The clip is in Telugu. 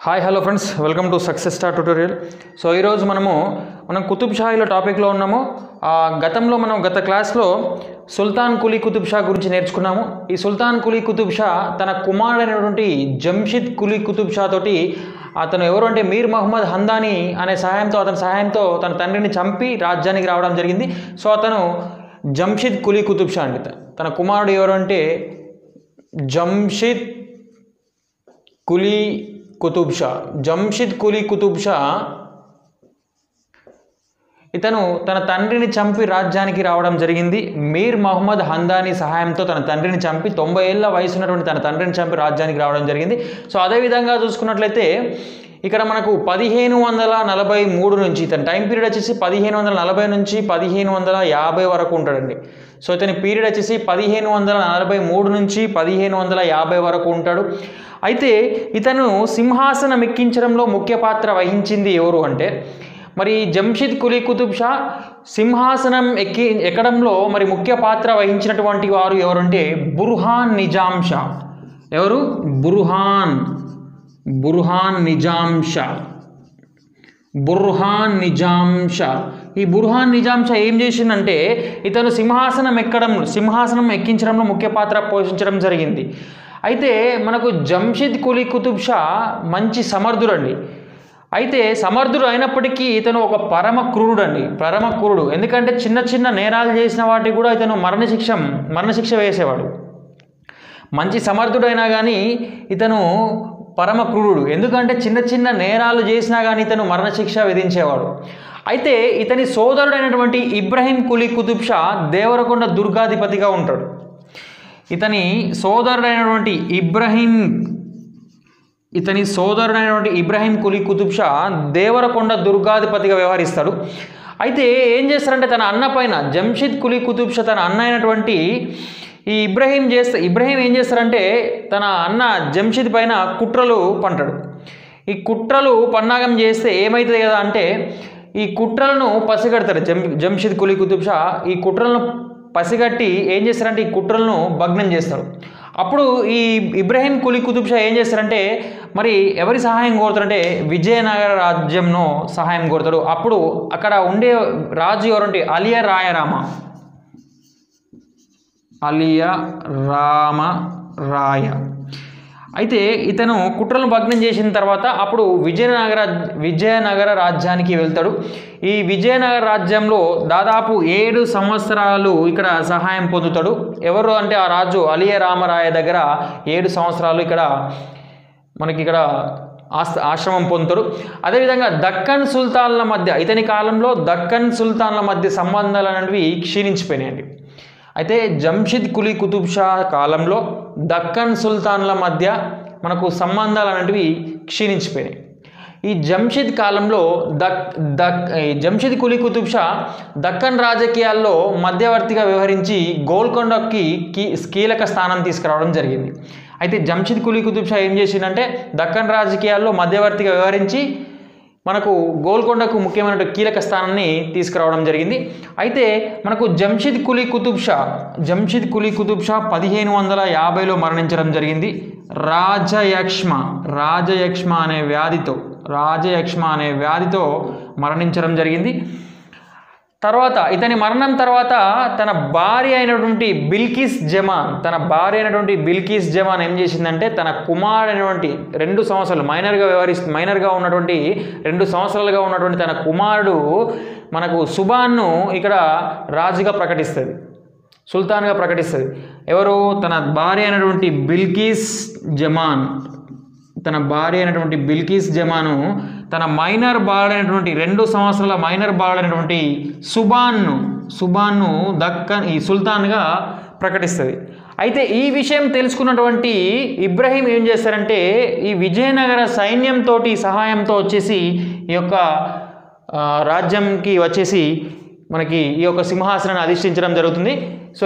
hi hello friends welcome to success star tutorial so ఈరోజు మనము మనం కుతుబ్ షాహీల టాపిక్లో ఉన్నాము ఆ, గతంలో మనం గత క్లాస్లో సుల్తాన్ కులీ కుతుబ్ షా గురించి నేర్చుకున్నాము ఈ సుల్తాన్ కులీ కుతుబ్ షా తన కుమారుడైనటువంటి జంషిద్ కులీ కుతుబ్ షా తోటి అతను ఎవరు అంటే మీర్ మహమ్మద్ హందాని అనే సహాయంతో అతని సహాయంతో తన తండ్రిని చంపి రాజ్యానికి రావడం జరిగింది సో అతను జంషిద్ కులీ కుతుబ్ షా అండి తన కుమారుడు ఎవరు అంటే జంషిద్ కులీ కుతుబ్ షా జంషిద్ కులీ కుతుబ్ షా ఇతను తన తండ్రిని చంపి రాజ్యానికి రావడం జరిగింది మీర్ మహమ్మద్ హందాని సహాయంతో తన తండ్రిని చంపి తొంభై ఏళ్ళ వయసు ఉన్నటువంటి తన తండ్రిని చంపి రాజ్యానికి రావడం జరిగింది సో అదేవిధంగా చూసుకున్నట్లయితే ఇక్కడ మనకు పదిహేను వందల నలభై మూడు నుంచి ఇతని టైం పీరియడ్ వచ్చేసి పదిహేను వందల నలభై నుంచి పదిహేను వందల యాభై వరకు ఉంటాడండి సో ఇతని పీరియడ్ వచ్చేసి పదిహేను వందల నలభై మూడు నుంచి పదిహేను వందల యాభై వరకు ఉంటాడు అయితే ఇతను సింహాసనం ఎక్కించడంలో ముఖ్య పాత్ర వహించింది ఎవరు అంటే మరి జంషిద్ కులీ కుతుబ్ షా సింహాసనం ఎక్కి ఎక్కడంలో మరి ముఖ్య పాత్ర వహించినటువంటి వారు ఎవరంటే బుర్హాన్ నిజాం షా ఎవరు బుర్హాన్ బుర్హాన్ నిజాం షా బుర్హాన్ నిజాం షా ఈ బుర్హాన్ నిజాం షా ఏం చేసిందంటే ఇతను సింహాసనం ఎక్కడం సింహాసనం ఎక్కించడంలో ముఖ్య పాత్ర పోషించడం జరిగింది అయితే మనకు జంషిద్ కులీ కుతుబ్ షా మంచి సమర్థుడండి అయితే సమర్థుడు అయినప్పటికీ ఇతను ఒక పరమ క్రూరుడు అండి పరమ క్రూరుడు ఎందుకంటే చిన్న చిన్న నేరాలు చేసిన వాటికి కూడా ఇతను మరణశిక్ష మరణశిక్ష వేసేవాడు మంచి సమర్థుడైనా కానీ ఇతను పరమ క్రూరుడు ఎందుకంటే చిన్న చిన్న నేరాలు చేసినా కానీ ఇతను మరణశిక్ష విధించేవాడు అయితే ఇతని సోదరుడైనటువంటి ఇబ్రహీం కులీ కుతుబ్ షా దేవరకొండ దుర్గాధిపతిగా ఉంటాడు ఇతని సోదరుడైనటువంటి ఇబ్రహీం ఇతని సోదరుడైనటువంటి ఇబ్రాహీం కులీ కుతుబ్ షా దేవరకొండ దుర్గాధిపతిగా వ్యవహరిస్తాడు అయితే ఏం చేస్తారంటే తన అన్న పైన జంషిద్ కులీ కుతుబ్ షా తన అన్న అయినటువంటి ఈ ఇబ్రహీం చేస్తే ఇబ్రహీం ఏం చేస్తారంటే తన అన్న జంషిద్ పైన కుట్రలు పంటాడు ఈ కుట్రలు పన్నాగం చేస్తే ఏమవుతుంది కదా అంటే ఈ కుట్రలను పసిగడతారు జం జంషిద్ కులీ కుతుబ్ షా ఈ కుట్రలను పసిగట్టి ఏం చేస్తారంటే ఈ కుట్రలను భగ్నం చేస్తారు అప్పుడు ఈ ఇబ్రాహీం కులీ కుతుబ్ షా ఏం చేస్తారంటే మరి ఎవరి సహాయం కోరుతారంటే విజయనగర రాజ్యంను సహాయం కోరుతాడు అప్పుడు అక్కడ ఉండే రాజు ఎవరంటే అలియా రాయరామ అలియా రామ రాయ అయితే ఇతను కుట్రలను భగ్నం చేసిన తర్వాత అప్పుడు విజయనగర విజయనగర రాజ్యానికి వెళ్తాడు ఈ విజయనగర రాజ్యంలో దాదాపు ఏడు సంవత్సరాలు ఇక్కడ సహాయం పొందుతాడు ఎవరు అంటే ఆ రాజు అలియ రామరాయ దగ్గర ఏడు సంవత్సరాలు ఇక్కడ మనకి ఇక్కడ ఆస్ ఆశ్రమం పొందుతాడు అదేవిధంగా దక్కన్ సుల్తాన్ల మధ్య ఇతని కాలంలో దక్కన్ సుల్తాన్ల మధ్య సంబంధాలు అనేవి క్షీణించిపోయినాయండి అయితే జంషిద్ కులీ కుతుబ్ షా కాలంలో దక్కన్ సుల్తాన్ల మధ్య మనకు సంబంధాలు అనేటివి క్షీణించిపోయినాయి ఈ జంషిద్ కాలంలో దక్ దక్ ఈ జంషిద్ కులీ కుతుబ్ షా దక్కన్ రాజకీయాల్లో మధ్యవర్తిగా వ్యవహరించి గోల్కొండకి కీ కీలక స్థానం తీసుకురావడం జరిగింది అయితే జంషిద్ కులీ కుతుబ్ షా ఏం చేసిందంటే దక్కన్ రాజకీయాల్లో మధ్యవర్తిగా వ్యవహరించి మనకు గోల్కొండకు ముఖ్యమైన కీలక స్థానాన్ని తీసుకురావడం జరిగింది అయితే మనకు జంషిద్ కులీ కుతుబ్ షా జంషిద్ కులీ కుతుబ్ షా పదిహేను వందల యాభైలో మరణించడం జరిగింది రాజయక్ష్మ రాజయక్ష్మ అనే వ్యాధితో రాజయక్ష్మ అనే వ్యాధితో మరణించడం జరిగింది తర్వాత ఇతని మరణం తర్వాత తన భార్య అయినటువంటి బిల్కిస్ జమాన్ తన భార్య అయినటువంటి బిల్కిస్ జమాన్ ఏం చేసిందంటే తన కుమారుడైనటువంటి రెండు సంవత్సరాలు మైనర్గా వ్యవహరిస్తూ మైనర్గా ఉన్నటువంటి రెండు సంవత్సరాలుగా ఉన్నటువంటి తన కుమారుడు మనకు సుబాన్ను ఇక్కడ రాజుగా ప్రకటిస్తుంది సుల్తాన్గా ప్రకటిస్తుంది ఎవరు తన భార్య అయినటువంటి బిల్కిస్ జమాన్ తన భార్య అయినటువంటి బిల్కిస్ జమాను తన మైనర్ బాలుడైనటువంటి రెండు సంవత్సరాల మైనర్ బాలుడైనటువంటి సుబాన్ను సుబాన్ను దక్కన్ ఈ సుల్తాన్గా ప్రకటిస్తుంది అయితే ఈ విషయం తెలుసుకున్నటువంటి ఇబ్రహీం ఏం చేస్తారంటే ఈ విజయనగర సైన్యంతో సహాయంతో వచ్చేసి ఈ యొక్క ఆ, రాజ్యంకి వచ్చేసి మనకి ఈ యొక్క సింహాసనాన్ని అధిష్ఠించడం జరుగుతుంది సో